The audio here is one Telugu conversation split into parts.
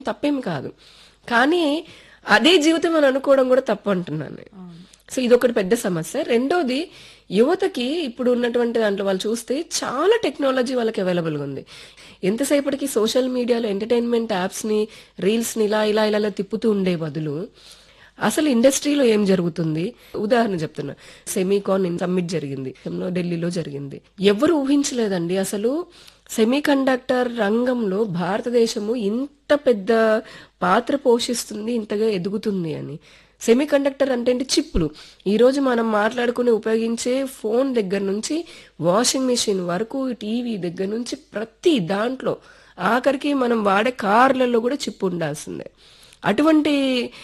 తప్పేం కాదు కానీ అదే జీవితం అని అనుకోవడం కూడా తప్పు అంటున్నాను నేను. సో ఇదొకటి పెద్ద సమస్య రెండోది యువతకి ఇప్పుడు ఉన్నటువంటి దాంట్లో వాళ్ళు చూస్తే చాలా టెక్నాలజీ వాళ్ళకి అవైలబుల్ గా ఉంది ఎంతసేపటికి సోషల్ మీడియాలో ఎంటర్టైన్మెంట్ యాప్స్ ని రీల్స్ ని ఇలా ఇలా ఇలా ఇలా తిప్పుతూ ఉండే బదులు అసలు ఇండస్ట్రీలో ఏం జరుగుతుంది ఉదాహరణ చెప్తున్నా సెమీకాన్ సమ్మిట్ జరిగింది ఢిల్లీలో జరిగింది ఎవరు ఊహించలేదండి అసలు సెమీ కండక్టర్ రంగంలో భారతదేశము ఇంత పెద్ద పాత్ర పోషిస్తుంది ఇంతగా ఎదుగుతుంది అని సెమీ కండక్టర్ అంటే ఏంటి చిప్పులు ఈ రోజు మనం మాట్లాడుకుని ఉపయోగించే ఫోన్ దగ్గర నుంచి వాషింగ్ మిషన్ వరకు టీవీ దగ్గర నుంచి ప్రతి దాంట్లో ఆఖరికి మనం వాడే కార్లలో కూడా చిప్ ఉండాల్సిందే అటువంటి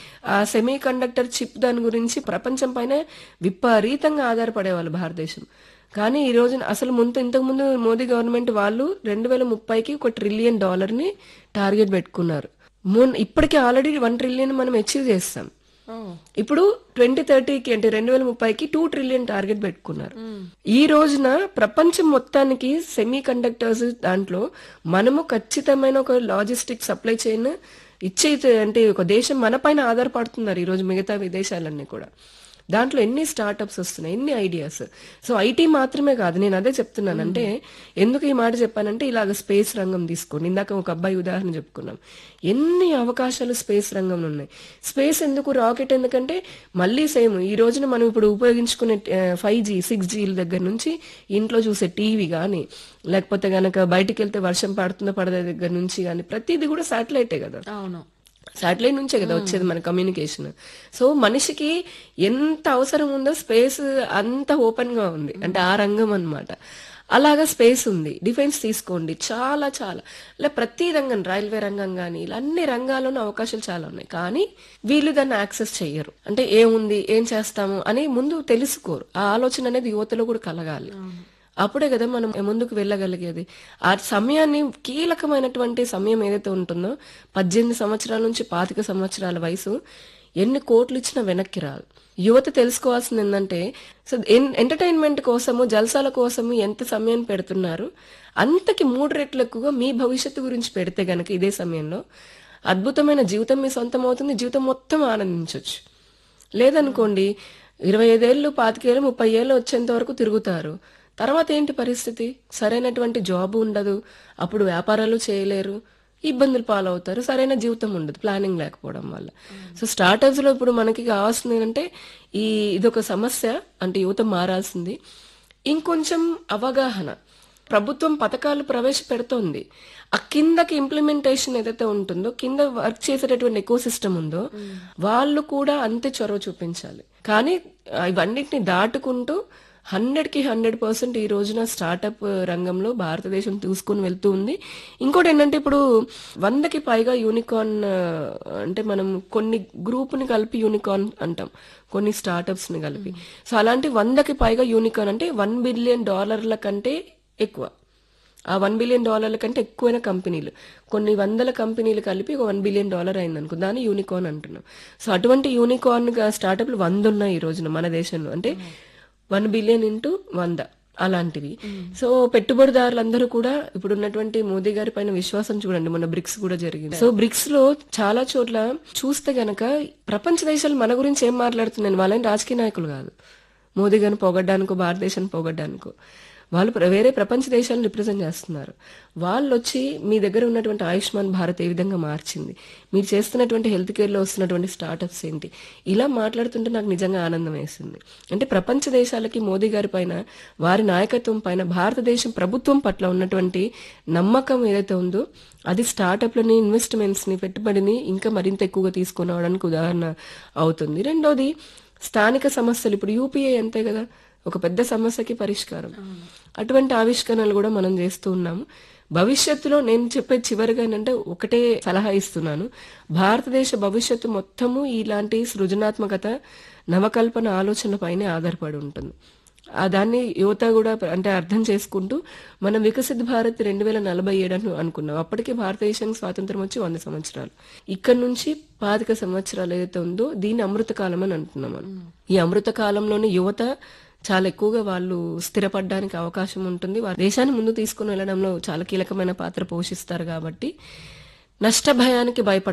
సెమీ కండక్టర్ చిప్ దాని గురించి ప్రపంచం పైన విపరీతంగా ఆధారపడేవాళ్ళు భారతదేశం కానీ ఈ రోజున అసలు ముందు ఇంతకుముందు మోదీ గవర్నమెంట్ వాళ్ళు రెండు వేల ముప్పైకి ఒక ట్రిలియన్ డాలర్ ని టార్గెట్ పెట్టుకున్నారు మొన్న ఇప్పటికే ఆల్రెడీ వన్ ట్రిలియన్ మనం అచీవ్ చేస్తాం ఇప్పుడు ట్వంటీ థర్టీకి అంటే రెండు వేల ముప్పైకి టూ ట్రిలియన్ టార్గెట్ పెట్టుకున్నారు ఈ రోజున ప్రపంచం మొత్తానికి సెమీ కండక్టర్స్ దాంట్లో మనము ఖచ్చితమైన ఒక లాజిస్టిక్ సప్లై చైన్ ఇచ్చే అంటే ఒక దేశం మన పైన ఆధారపడుతున్నారు ఈ రోజు మిగతా విదేశాలన్నీ కూడా దాంట్లో ఎన్ని స్టార్టప్స్ వస్తున్నాయి ఎన్ని ఐడియాస్ సో ఐటీ మాత్రమే కాదు నేను అదే చెప్తున్నాను అంటే ఎందుకు ఈ మాట చెప్పానంటే ఇలాగ స్పేస్ రంగం తీసుకోండి ఇందాక ఒక అబ్బాయి ఉదాహరణ చెప్పుకున్నాం ఎన్ని అవకాశాలు స్పేస్ రంగంలో ఉన్నాయి స్పేస్ ఎందుకు రాకెట్ ఎందుకంటే మళ్ళీ సేమ్ ఈ రోజున మనం ఇప్పుడు ఉపయోగించుకునే ఫైవ్ జీ సిక్స్ జీ దగ్గర నుంచి ఇంట్లో చూసే టీవీ కానీ లేకపోతే గనక బయటికి వెళ్తే వర్షం పడుతుందో పడదే దగ్గర నుంచి కానీ ప్రతిదీ కూడా శాటిలైటే కదా అవును శాటిలైట్ నుంచే కదా వచ్చేది మన కమ్యూనికేషన్ సో మనిషికి ఎంత అవసరం ఉందో స్పేస్ అంత ఓపెన్ గా ఉంది అంటే ఆ రంగం అన్నమాట అలాగా స్పేస్ ఉంది డిఫెన్స్ తీసుకోండి చాలా చాలా ఇలా ప్రతి రంగం రైల్వే రంగం కానీ ఇలా అన్ని రంగాల్లోనూ అవకాశాలు చాలా ఉన్నాయి కానీ వీళ్ళు దాన్ని యాక్సెస్ చెయ్యరు అంటే ఏముంది ఏం చేస్తాము అని ముందు తెలుసుకోరు ఆ ఆలోచన అనేది యువతలో కూడా కలగాలి అప్పుడే కదా మనం ముందుకు వెళ్ళగలిగేది ఆ సమయాన్ని కీలకమైనటువంటి సమయం ఏదైతే ఉంటుందో పద్దెనిమిది సంవత్సరాల నుంచి పాతిక సంవత్సరాల వయసు ఎన్ని కోట్లు ఇచ్చినా వెనక్కి రాదు యువత తెలుసుకోవాల్సింది ఏంటంటే సో ఎంటర్టైన్మెంట్ కోసము జల్సాల కోసము ఎంత సమయం పెడుతున్నారు అంతకి మూడు రెట్లు ఎక్కువగా మీ భవిష్యత్తు గురించి పెడితే గనక ఇదే సమయంలో అద్భుతమైన జీవితం మీ సొంతం అవుతుంది జీవితం మొత్తం ఆనందించవచ్చు లేదనుకోండి ఇరవై ఐదేళ్ళు పాతికేళ్ళు ముప్పై ఏళ్ళు వచ్చేంత వరకు తిరుగుతారు తర్వాత ఏంటి పరిస్థితి సరైనటువంటి జాబ్ ఉండదు అప్పుడు వ్యాపారాలు చేయలేరు ఇబ్బందులు పాలవుతారు సరైన జీవితం ఉండదు ప్లానింగ్ లేకపోవడం వల్ల సో స్టార్టప్స్ లో ఇప్పుడు మనకి కావాల్సింది ఏంటంటే ఈ ఇదొక సమస్య అంటే యువత మారాల్సింది ఇంకొంచెం అవగాహన ప్రభుత్వం పథకాలు ప్రవేశపెడుతోంది ఆ కిందకి ఇంప్లిమెంటేషన్ ఏదైతే ఉంటుందో కింద వర్క్ చేసేటటువంటి ఎకో సిస్టమ్ ఉందో వాళ్ళు కూడా అంతే చొరవ చూపించాలి కానీ ఆ, ఇవన్నిటిని దాటుకుంటూ హండ్రెడ్ కి హండ్రెడ్ పర్సెంట్ ఈ రోజున స్టార్టప్ రంగంలో భారతదేశం తీసుకుని వెళ్తూ ఉంది ఇంకోటి ఏంటంటే ఇప్పుడు వందకి పైగా యూనికార్న్ అంటే మనం కొన్ని గ్రూప్ ని కలిపి యూనికార్న్ అంటాం కొన్ని స్టార్టప్స్ ని కలిపి సో అలాంటి వందకి పైగా యూనికార్న్ అంటే వన్ బిలియన్ డాలర్ల కంటే ఎక్కువ ఆ వన్ బిలియన్ డాలర్ల కంటే ఎక్కువైన కంపెనీలు కొన్ని వందల కంపెనీలు కలిపి ఒక వన్ బిలియన్ డాలర్ అయింది అనుకో దాన్ని యూనికార్న్ అంటున్నాం సో అటువంటి యూనికార్న్ స్టార్టప్లు వంద ఉన్నాయి ఈ రోజున మన దేశంలో అంటే వన్ బిలియన్ ఇంటూ వంద అలాంటివి సో పెట్టుబడిదారులందరూ కూడా ఇప్పుడు ఉన్నటువంటి మోదీ గారి పైన విశ్వాసం చూడండి మొన్న బ్రిక్స్ కూడా జరిగింది సో బ్రిక్స్ లో చాలా చోట్ల చూస్తే గనక ప్రపంచ దేశాలు మన గురించి ఏం మాట్లాడుతున్నాయి వాళ్ళని రాజకీయ నాయకులు కాదు మోదీ గారిని పొగడ్డానికో భారతదేశాన్ని పొగడ్డానికో వాళ్ళు ప్ర- వేరే ప్రపంచ దేశాలను రిప్రజెంట్ చేస్తున్నారు వాళ్ళు వచ్చి మీ దగ్గర ఉన్నటువంటి ఆయుష్మాన్ భారత్ ఏ విధంగా మార్చింది మీరు చేస్తున్నటువంటి హెల్త్ కేర్ లో వస్తున్నటువంటి స్టార్టప్స్ ఏంటి ఇలా మాట్లాడుతుంటే నాకు నిజంగా ఆనందం వేసింది అంటే ప్రపంచ దేశాలకి మోదీ గారి పైన వారి నాయకత్వం పైన భారతదేశం ప్రభుత్వం పట్ల ఉన్నటువంటి నమ్మకం ఏదైతే ఉందో అది స్టార్టప్లని ఇన్వెస్ట్మెంట్స్ ని పెట్టుబడిని ఇంకా మరింత ఎక్కువగా తీసుకొని అవడానికి ఉదాహరణ అవుతుంది రెండోది స్థానిక సమస్యలు ఇప్పుడు యూపీఐ అంతే కదా ఒక పెద్ద సమస్యకి పరిష్కారం అటువంటి ఆవిష్కరణలు కూడా మనం చేస్తూ ఉన్నాము భవిష్యత్తులో నేను చెప్పే చివరిగా ఏంటంటే ఒకటే సలహా ఇస్తున్నాను భారతదేశ భవిష్యత్తు మొత్తము ఇలాంటి సృజనాత్మకత నవకల్పన ఆలోచన పైనే ఆధారపడి ఉంటుంది ఆ దాన్ని యువత కూడా అంటే అర్థం చేసుకుంటూ మనం వికసిత్ భారత్ రెండు వేల నలభై ఏడు అని అనుకున్నాం అప్పటికే భారతదేశానికి స్వాతంత్రం వచ్చి వంద సంవత్సరాలు ఇక్కడ నుంచి పాతిక సంవత్సరాలు ఏదైతే ఉందో దీన్ని అమృత కాలం అని అంటున్నాం మనం ఈ అమృత కాలంలోని యువత చాలా ఎక్కువగా వాళ్ళు స్థిరపడడానికి అవకాశం ఉంటుంది వారి దేశాన్ని ముందు తీసుకుని వెళ్ళడంలో చాలా కీలకమైన పాత్ర పోషిస్తారు కాబట్టి నష్ట భయానికి భయపడ